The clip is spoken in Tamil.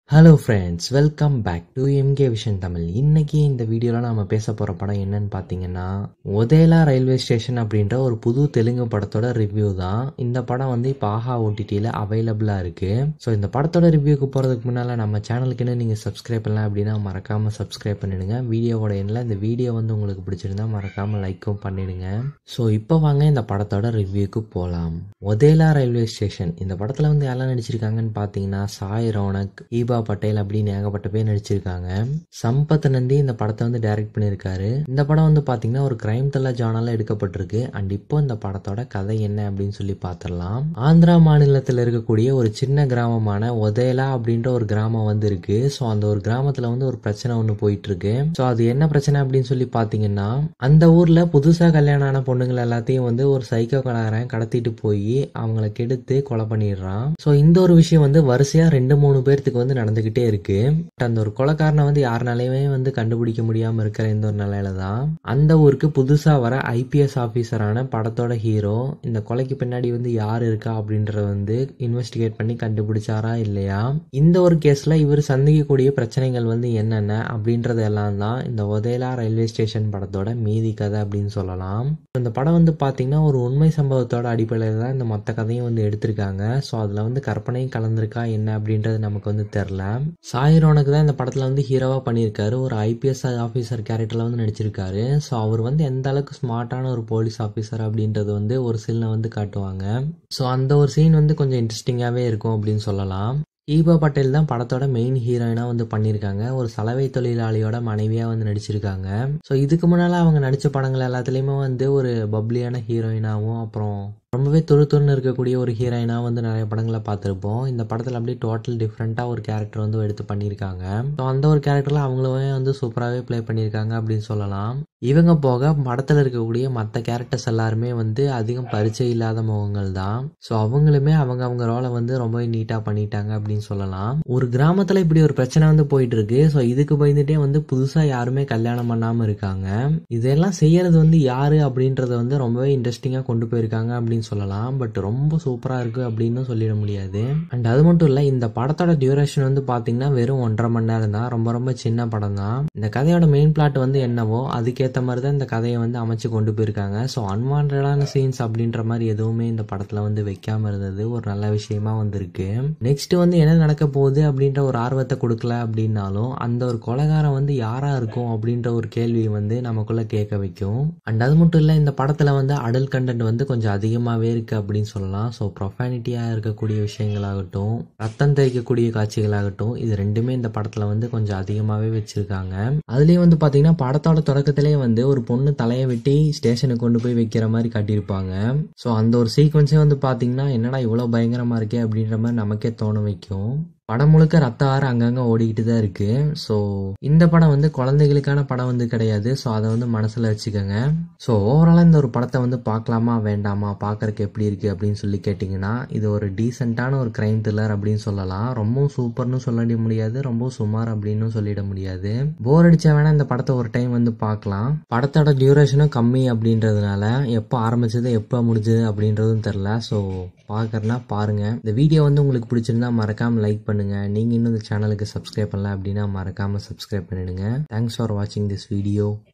hello friends welcome back to MK vision Tamil இன்னைக்கு இந்த வீடியோவில் நாம பேச போகிற படம் என்னன்னு பார்த்தீங்கன்னா ஒதேலா ரயில்வே ஸ்டேஷன் அப்படின்ற ஒரு புது தெலுங்கு படத்தோட ரிவ்யூ தான் இந்த படம் வந்து இப்போ ஆஹா ஓடிடியில் அவைலபிளாக இருக்குது ஸோ இந்த படத்தோட ரிவ்யூக்கு போகிறதுக்கு முன்னால் நம்ம சேனலுக்குன்னு நீங்கள் சப்ஸ்கிரைப் பண்ணலாம் அப்படின்னா மறக்காமல் சப்ஸ்கிரைப் பண்ணிடுங்க வீடியோவோட எண்ணில் இந்த வீடியோ வந்து உங்களுக்கு பிடிச்சிருந்தா மறக்காமல் லைக்கும் பண்ணிடுங்க ஸோ இப்போ வாங்க இந்த படத்தோட ரிவ்யூக்கு போகலாம் ஒதேலா ரயில்வே ஸ்டேஷன் இந்த படத்தில் வந்து யாரெல்லாம் நடிச்சிருக்காங்கன்னு பார்த்தீங்கன்னா சாய் ரோனக் ஈபா பட்டேல் அப்படின்னு ஏகப்பட்ட பேர் நடிச்சிருக்காங்க சம்பத் நந்தி இந்த படத்தை வந்து டைரக்ட் பண்ணியிருக்காரு இந்த படம் வந்து பார்த்தீங்கன்னா ஒரு கிரைம் த்ரில்லர் ஜானால எடுக்கப்பட்டிருக்கு அண்ட் இப்போ இந்த படத்தோட கதை என்ன அப்படின்னு சொல்லி பார்த்துடலாம் ஆந்திரா மாநிலத்தில் இருக்கக்கூடிய ஒரு சின்ன கிராமமான ஒதேலா அப்படின்ற ஒரு கிராமம் வந்து இருக்கு ஸோ அந்த ஒரு கிராமத்தில் வந்து ஒரு பிரச்சனை ஒன்று போயிட்டு இருக்கு ஸோ அது என்ன பிரச்சனை அப்படின்னு சொல்லி பார்த்தீங்கன்னா அந்த ஊர்ல புதுசா கல்யாணம் ஆன பொண்ணுங்களை எல்லாத்தையும் வந்து ஒரு சைக்கோ கலாகாரன் கடத்திட்டு போய் அவங்கள கெடுத்து கொலை பண்ணிடுறான் ஸோ இந்த ஒரு விஷயம் வந்து வரிசையா ரெண்டு மூணு பேர்த்துக்கு வந்து நடந்துகிட்டே இருக்கு But அந்த ஒரு கொலைக்காரனை வந்து யாருனாலையுமே வந்து கண்டுபிடிக்க முடியாம இருக்கிற இந்த ஒரு நிலையில தான் அந்த ஊருக்கு புதுசா வர ஐபிஎஸ் ஆபீசரான படத்தோட ஹீரோ இந்த கொலைக்கு பின்னாடி வந்து யார் இருக்கா அப்படின்றத வந்து இன்வெஸ்டிகேட் பண்ணி கண்டுபிடிச்சாரா இல்லையா இந்த ஒரு கேஸ்ல இவர் சந்திக்கக்கூடிய பிரச்சனைகள் வந்து என்னென்ன அப்படின்றது எல்லாம் தான் இந்த ஒதேலா ரயில்வே ஸ்டேஷன் படத்தோட மீதி கதை அப்படின்னு சொல்லலாம் இந்த படம் வந்து பாத்தீங்கன்னா ஒரு உண்மை சம்பவத்தோட அடிப்படையில் தான் இந்த மொத்த கதையும் வந்து எடுத்திருக்காங்க ஸோ அதுல வந்து கற்பனையும் கலந்திருக்கா என்ன அப்படின்றது நமக்கு வந்து தெரில சாயிரோனுக்கு தான் இந்த படத்துல வந்து ஹீரோவா பண்ணியிருக்காரு ஒரு ஐபிஎஸ் ஆஃபீஸர் கேரக்டர்ல வந்து நடிச்சிருக்காரு ஸோ அவர் வந்து எந்த அளவுக்கு ஸ்மார்ட்டான ஒரு போலீஸ் ஆஃபீஸர் அப்படின்றது வந்து ஒரு சீன்ல வந்து காட்டுவாங்க ஸோ அந்த ஒரு சீன் வந்து கொஞ்சம் இன்ட்ரெஸ்டிங்காகவே இருக்கும் அப்படின்னு சொல்லலாம் ஈபா பட்டேல் தான் படத்தோட மெயின் ஹீரோயினா வந்து பண்ணியிருக்காங்க ஒரு சலவை தொழிலாளியோட மனைவியா வந்து நடிச்சிருக்காங்க ஸோ இதுக்கு முன்னால அவங்க நடிச்ச படங்கள் எல்லாத்துலேயுமே வந்து ஒரு பப்ளியான ஹீரோயினாவும் அப்புறம் ரொம்பவே துரு துருன்னு இருக்கக்கூடிய ஒரு ஹீரோயினா வந்து நிறைய படங்களை பார்த்துருப்போம் இந்த படத்தில் அப்படியே டோட்டல் டிஃப்ரெண்ட்டாக ஒரு கேரக்டர் வந்து எடுத்து பண்ணியிருக்காங்க ஸோ அந்த ஒரு கேரக்டரில் அவங்களுமே வந்து சூப்பராகவே ப்ளே பண்ணியிருக்காங்க அப்படின்னு சொல்லலாம் இவங்க போக படத்தில் இருக்கக்கூடிய மற்ற கேரக்டர்ஸ் எல்லாருமே வந்து அதிகம் பரிச்சை இல்லாத முகங்கள் தான் ஸோ அவங்களுமே அவங்க அவங்க ரோலை வந்து ரொம்பவே நீட்டாக பண்ணிட்டாங்க அப்படின்னு சொல்லலாம் ஒரு கிராமத்தில் இப்படி ஒரு பிரச்சனை வந்து போயிட்டு இருக்கு ஸோ இதுக்கு பயந்துட்டே வந்து புதுசாக யாருமே கல்யாணம் பண்ணாமல் இருக்காங்க இதெல்லாம் செய்யறது வந்து யாரு அப்படின்றத வந்து ரொம்பவே இன்ட்ரெஸ்டிங்காக கொண்டு போயிருக்காங்க அப்படின்னு சொல்லலாம் பட் ரொம்ப சூப்பராக இருக்கு அப்படின்னு சொல்லிட முடியாது அண்ட் அது மட்டும் இல்லை இந்த படத்தோட டியூரேஷன் வந்து பார்த்தீங்கன்னா வெறும் ஒன்றரை மணி நேரம் தான் ரொம்ப ரொம்ப சின்ன படம் தான் இந்த கதையோட மெயின் பிளாட் வந்து என்னவோ அதுக்கேற்ற மாதிரி தான் இந்த கதையை வந்து அமைச்சு கொண்டு போயிருக்காங்க ஸோ அன்வான்டான சீன்ஸ் அப்படின்ற மாதிரி எதுவுமே இந்த படத்தில் வந்து வைக்காம இருந்தது ஒரு நல்ல விஷயமா வந்திருக்கு நெக்ஸ்ட் வந்து என்ன நடக்க போகுது அப்படின்ற ஒரு ஆர்வத்தை கொடுக்கல அப்படின்னாலும் அந்த ஒரு கொலைகாரம் வந்து யாரா இருக்கும் அப்படின்ற ஒரு கேள்வி வந்து நமக்குள்ள கேட்க வைக்கும் அண்ட் அது மட்டும் இல்லை இந்த படத்தில் வந்து அடல் கண்டென்ட் வந்து கொஞ்சம் அதிகமாகவே இருக்கு அப்படின்னு சொல்லலாம் ஸோ ப்ரொஃபானிட்டியாக இருக்கக்கூடிய விஷயங்களாகட்டும் ரத்தம் தெரிக்கக்கூடிய காட்சிகளாகட்டும் இது ரெண்டுமே இந்த படத்தில் வந்து கொஞ்சம் அதிகமாகவே வச்சிருக்காங்க அதுலேயும் வந்து பார்த்தீங்கன்னா படத்தோட தொடக்கத்திலே வந்து ஒரு பொண்ணு தலையை வெட்டி ஸ்டேஷனுக்கு கொண்டு போய் வைக்கிற மாதிரி காட்டியிருப்பாங்க ஸோ அந்த ஒரு சீக்வன்ஸே வந்து பார்த்தீங்கன்னா என்னடா இவ்வளோ பயங்கரமாக இருக்கே அப்படின்ற மாதிரி நமக்கே தோண வைக்கும் படம் முழுக்க ரத்த ஆறு அங்கங்கே ஓடிக்கிட்டு தான் இருக்கு ஸோ இந்த படம் வந்து குழந்தைகளுக்கான படம் வந்து கிடையாது ஸோ அதை வந்து மனசில் வச்சுக்கோங்க ஸோ ஓவராலாக இந்த ஒரு படத்தை வந்து பார்க்கலாமா வேண்டாமா பார்க்கறக்கு எப்படி இருக்கு அப்படின்னு சொல்லி கேட்டிங்கன்னா இது ஒரு டீசெண்டான ஒரு கிரைம் த்ரில்லர் அப்படின்னு சொல்லலாம் ரொம்பவும் சூப்பர்னு சொல்ல முடியாது ரொம்ப சுமார் அப்படின்னு சொல்லிட முடியாது போர் அடிச்சா வேணா இந்த படத்தை ஒரு டைம் வந்து பார்க்கலாம் படத்தோட டியூரேஷனும் கம்மி அப்படின்றதுனால எப்போ ஆரம்பிச்சது எப்போ முடிஞ்சது அப்படின்றதும் தெரில ஸோ பார்க்கறனா பாருங்க இந்த வீடியோ வந்து உங்களுக்கு பிடிச்சிருந்தா மறக்காம லைக் பண்ணுங்க நீங்க இன்னும் இந்த சேனலுக்கு சப்ஸ்கிரைப் பண்ணல அப்படின்னா மறக்காம சப்ஸ்கிரைப் பண்ணிடுங்க தேங்க்ஸ் ஃபார் வாட்சிங் திஸ் வீடியோ